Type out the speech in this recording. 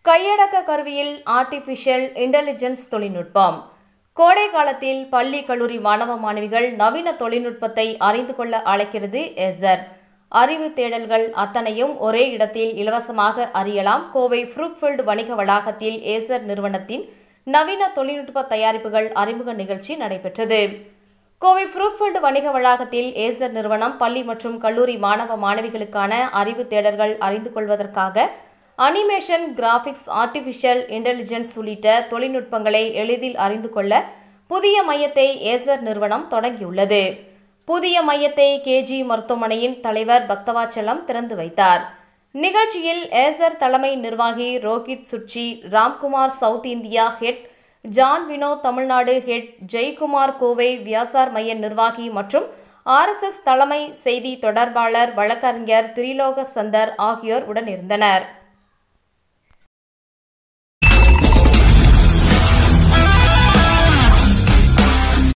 கையடக்க கருவியில் artificial intelligence தொழில்நுட்பம் கோடை காலத்தில் பள்ளி கல்லூரி மாணவ மாணவிகள் நவீன தொழில்நுட்பத்தை அறிந்து கொள்ள அழைக்கிறது எசர் அறிவு தேடல்கள் அத்தனையும் ஒரே இடத்தில் இலவசமாக அறியலாம் கோவை ஃப்ரூட்ஃபீல்டு வணிக வளாகத்தில் ஏசர் நிறுவனத்தின் நவீன தொழில்நுட்ப தயாரிப்புகள் அறிமுக நிகழ்ச்சி நடைபெற்றது கோவை ஃப்ரூட்ஃபீல்டு வணிக வளாகத்தில் ஏசர் நிறுவனம் பள்ளி மற்றும் கல்லூரி மாணவ மாணவிகளுக்கான அறிவு தேடல்கள் அறிந்து கொள்வதற்காக அனிமேஷன் கிராபிக்ஸ் ஆர்டிஃபிஷியல் இன்டெலிஜென்ஸ் உள்ளிட்ட தொழில்நுட்பங்களை எளிதில் அறிந்து கொள்ள புதிய மையத்தை ஏசர் நிறுவனம் தொடங்கியுள்ளது புதிய மையத்தை கேஜி மருத்துவமனையின் தலைவர் பக்தவாச்சலம் திறந்து வைத்தார் நிகழ்ச்சியில் ஏசர் தலைமை நிர்வாகி ரோஹித் சுட்சி Ramkumar south India head John Vinod Tamil Nadu head Jayakumar Kovai வியாசார் மைய நிர்வாகி மற்றும் ஆர்எஸ்எஸ் தலைமை செய்தி தொடர்பாளர் வழக்கறிஞர் திரிலோக சந்தர் ஆகியோர் உடனிருந்தனர்